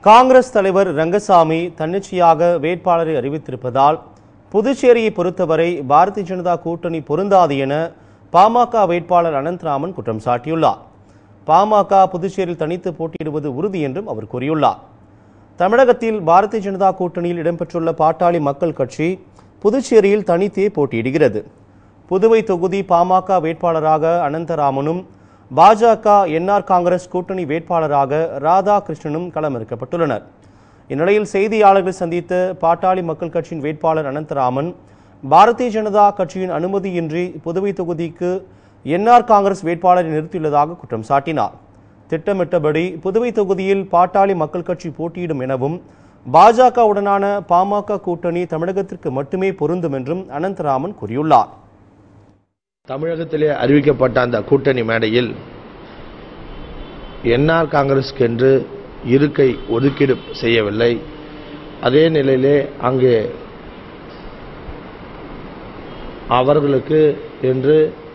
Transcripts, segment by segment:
காங்கிரஸ் தலைவர் ரங்கசாமி தன்னிச்சையாக வேட்பாளரை அறிவித்திருப்பதால் புதுச்சேரியை பொறுத்தவரை பாரதிய ஜனதா கூட்டணி பொருந்தாது என பாமக வேட்பாளர் அனந்தராமன் குற்றம் சாட்டியுள்ளார் பாமக புதுச்சேரியில் தனித்து போட்டியிடுவது உறுதி என்றும் அவர் கூறியுள்ளார் தமிழகத்தில் பாரதிய ஜனதா கூட்டணியில் இடம்பெற்றுள்ள பாட்டாளி மக்கள் கட்சி புதுச்சேரியில் தனித்தே போட்டியிடுகிறது புதுவை தொகுதி பாமக வேட்பாளராக அனந்தராமனும் பாஜக என்ஆர் காங்கிரஸ் கூட்டணி வேட்பாளராக ராதாகிருஷ்ணனும் களமிறக்கப்பட்டுள்ளனர் இந்நிலையில் செய்தியாளர்கள் சந்தித்த பாட்டாளி மக்கள் கட்சியின் வேட்பாளர் அனந்தராமன் பாரதிய ஜனதா கட்சியின் அனுமதியின்றி புதுவை தொகுதிக்கு என்ஆர் காங்கிரஸ் வேட்பாளரை நிறுத்தியுள்ளதாக குற்றம் சாட்டினார் திட்டமிட்டபடி புதுவை தொகுதியில் பாட்டாளி மக்கள் கட்சி போட்டியிடும் எனவும் பாஜகவுடனான பாமக கூட்டணி தமிழகத்திற்கு மட்டுமே பொருந்தும் என்றும் அனந்தராமன் கூறியுள்ளார் தமிழகத்திலே அறிவிக்கப்பட்ட அந்த கூட்டணி மேடையில் என்ஆர் காங்கிரஸ்க்கு என்று இருக்கை ஒதுக்கீடு செய்யவில்லை அதே நிலையிலே அங்கே அவர்களுக்கு என்று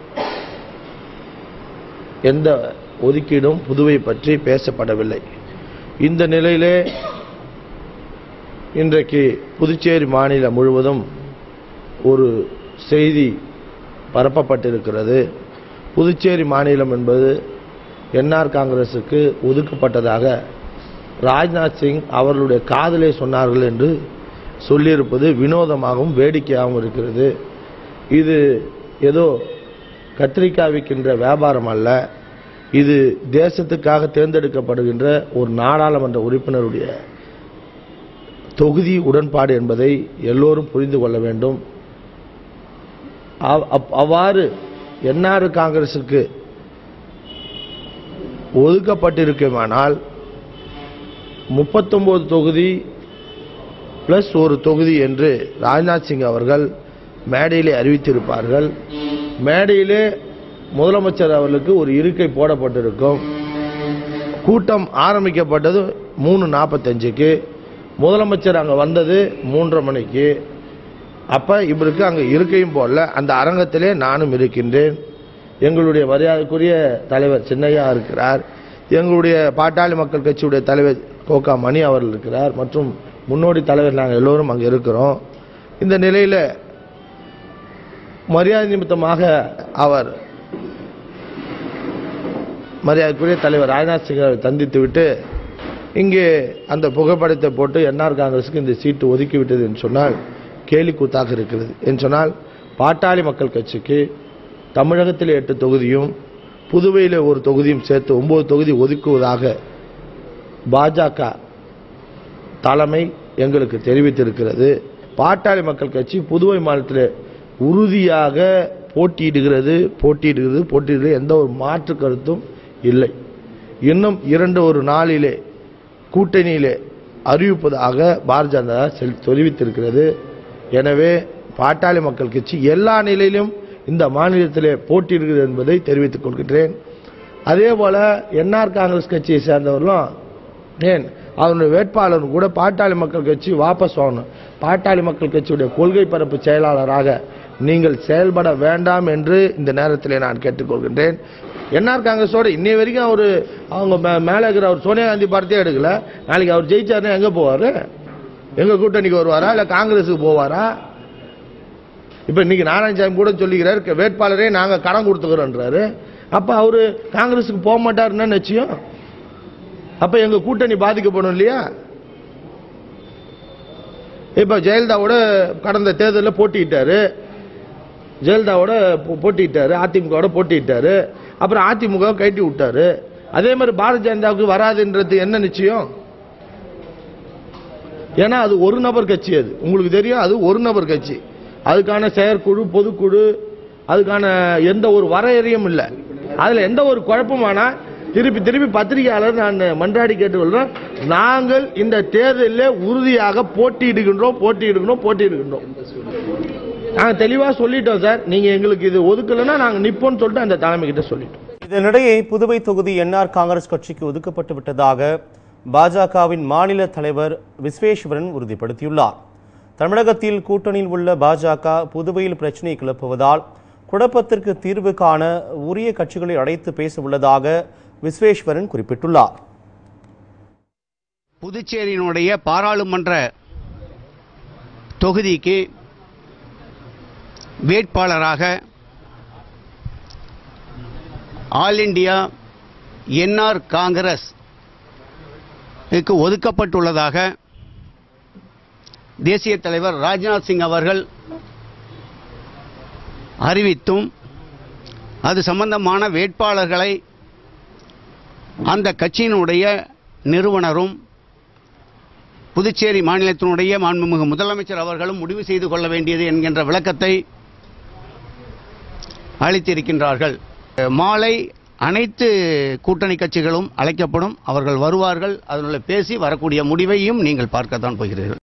எந்த ஒதுக்கீடும் புதுவை பற்றி பேசப்படவில்லை இந்த நிலையிலே இன்றைக்கு புதுச்சேரி மாநிலம் முழுவதும் ஒரு செய்தி பரப்பப்பட்டிருக்கிறது புதுச்சேரி மாநிலம் என்பது என்ஆர் காங்கிரசுக்கு ஒதுக்கப்பட்டதாக ராஜ்நாத் சிங் அவர்களுடைய காதலே சொன்னார்கள் என்று சொல்லியிருப்பது வினோதமாகவும் வேடிக்கையாகவும் இருக்கிறது இது ஏதோ கத்திரிக்காய் விற்கின்ற வியாபாரம் அல்ல இது தேசத்துக்காக தேர்ந்தெடுக்கப்படுகின்ற ஒரு நாடாளுமன்ற உறுப்பினருடைய தொகுதி உடன்பாடு என்பதை எல்லோரும் புரிந்து கொள்ள வேண்டும் அவ்- அப்- அவ்வாறு என்ஆர் காங்கிரசுக்கு ஒதுக்கப்பட்டிருக்குமானால் முப்பத்தொன்பது தொகுதி பிளஸ் ஒரு தொகுதி என்று ராஜ்நாத் சிங் அவர்கள் மேடையிலே அறிவித்திருப்பார்கள் மேடையிலே முதலமைச்சர் அவர்களுக்கு ஒரு இருக்கை போடப்பட்டிருக்கும் கூட்டம் ஆரம்பிக்கப்பட்டது மூணு நாற்பத்தஞ்சுக்கு முதலமைச்சர் அங்கே வந்தது மூன்றரை மணிக்கு அப்ப இவருக்கு அங்க இருக்கையும் போடல அந்த அரங்கத்திலே நானும் இருக்கின்றேன் எங்களுடைய மரியாதைக்குரிய தலைவர் சின்னையா இருக்கிறார் எங்களுடைய பாட்டாளி மக்கள் கட்சியுடைய தலைவர் கோகா மணி அவர்கள் இருக்கிறார் மற்றும் முன்னோடி தலைவர் நாங்கள் எல்லோரும் அங்கே இருக்கிறோம் இந்த நிலையில மரியாதை நிமித்தமாக அவர் மரியாதைக்குரிய தலைவர் ராஜ்நாத் சிங் அவரை சந்தித்து விட்டு இங்கே அந்த புகைப்படத்தை போட்டு என்ஆர் காங்கிரஸுக்கு இந்த சீட்டு ஒதுக்கி விட்டது என்று சொன்னால் கேலி கூத்தாக இருக்கிறது என்று சொன்னால் பாட்டாளி மக்கள் கட்சிக்கு தமிழகத்தில் எட்டு தொகுதியும் புதுவையில் ஒரு தொகுதியும் சேர்த்து ஒன்பது தொகுதி ஒதுக்குவதாக பாஜக தலைமை எங்களுக்கு தெரிவித்திருக்கிறது பாட்டாளி மக்கள் கட்சி புதுவை மாநிலத்தில் உறுதியாக போட்டியிடுகிறது போட்டியிடுகிறது போட்டியிடுகிறது எந்த ஒரு மாற்று கருத்தும் இல்லை இன்னும் இரண்டு ஒரு நாளிலே கூட்டணியிலே அறிவிப்பதாக பாரதிய ஜனதா செல்- தெரிவித்திருக்கிறது எனவே பாட்டாளி மக்கள் கட்சி எல்லா நிலையிலும் இந்த மாநிலத்திலே போட்டியிடுகிறது என்பதை தெரிவித்துக் கொள்கின்றேன் அதே போல என்ஆர் காங்கிரஸ் கட்சியை சேர்ந்தவர்களும் ஏன் அவருடைய வேட்பாளர் கூட பாட்டாளி மக்கள் கட்சி வாபஸ் வாங்கணும் பாட்டாளி மக்கள் கட்சியுடைய கொள்கை பரப்பு செயலாளராக நீங்கள் செயல்பட வேண்டாம் என்று இந்த நேரத்திலே நான் கேட்டுக்கொள்கின்றேன் என்ஆர் காங்கிரஸோட இன்னைய வரைக்கும் அவரு அவங்க மே- மேல இருக்கிற அவர் சோனியா காந்தி பார்ட்டியே எடுக்கல நாளைக்கு அவர் ஜெயிச்சாருன்னா எங்க போவாரு எங்க கூட்டணிக்கு வருவாரா இல்ல காங்கிரஸுக்கு போவாரா இப்ப இன்னைக்கு நாராயணசாமி கூட சொல்லிக்கிறார் க- வேட்பாளரே நாங்க கடன் கொடுத்துக்கிறோன்றாரு அப்ப அவரு காங்கிரஸுக்கு போக மாட்டாருன்னு நிச்சயம் அப்ப எங்க கூட்டணி பாதிக்கப்படும் இல்லையா இப்ப ஜெயலலிதாவோட கடந்த தேர்தலில் போட்டியிட்டாரு ஜெயலலிதாவோட போ- போட்டியிட்டாரு அதிமுகவோட போட்டியிட்டாரு அப்புறம் அதிமுக கட்டி விட்டாரு அதே மாதிரி பாரதிய ஜனதாவுக்கு வராதுன்றது என்ன நிச்சயம் ஏன்னா அது ஒரு நபர் கட்சி அது உங்களுக்கு தெரியும் அது ஒரு நபர் கட்சி அதுக்கான செயற்குழு பொதுக்குழு அதுக்கான எந்த ஒரு வரையறையும் இல்லை அதுல எந்த ஒரு குழப்பமானா திருப்பி திருப்பி பத்திரிகையாளர் நான் மன்றாடி கேட்டுக்கொள்றேன் நாங்கள் இந்த தேர்தலில் உறுதியாக போட்டியிடுகின்றோம் போட்டியிடுகின்றோம் போட்டியிடுகின்றோம் நாங்க தெளிவா சொல்லிட்டோம் சார் நீங்க எங்களுக்கு இது ஒதுக்கலைன்னா நாங்க நிப்போம்னு சொல்லிட்டு அந்த தலைமை கிட்ட சொல்லிட்டோம் இதனிடையே புதுவை தொகுதி என்ஆர் காங்கிரஸ் கட்சிக்கு ஒதுக்கப்பட்டு விட்டதாக பாஜகவின் மாநில தலைவர் விஸ்வேஸ்வரன் உறுதிப்படுத்தியுள்ளார் தமிழகத்தில் கூட்டணியில் உள்ள பாஜக புதுவையில் பிரச்சனையை கிளப்புவதால் குழப்பத்திற்கு தீர்வு காண உரிய கட்சிகளை அழைத்து பேச உள்ளதாக விஸ்வேஸ்வரன் குறிப்பிட்டுள்ளார் புதுச்சேரியினுடைய பாராளுமன்ற தொகுதிக்கு வேட்பாளராக ஆல் இண்டியா என்ஆர் காங்கிரஸ் க்கு ஒதுக்கப்பட்டுள்ளதாக தேசிய தலைவர் ராஜ்நாத் சிங் அவர்கள் அறிவித்தும் அது சம்பந்தமான வேட்பாளர்களை அந்த கட்சியினுடைய நிறுவனரும் புதுச்சேரி மாநிலத்தினுடைய மாண்புமிகு முதலமைச்சர் அவர்களும் முடிவு செய்து கொள்ள வேண்டியது என்கின்ற விளக்கத்தை அளித்திருக்கின்றார்கள் மாலை அனைத்து கூட்டணி கட்சிகளும் அழைக்கப்படும் அவர்கள் வருவார்கள் அதனுள்ள பேசி வரக்கூடிய முடிவையும் நீங்கள் பார்க்கத்தான் போகிறீர்கள்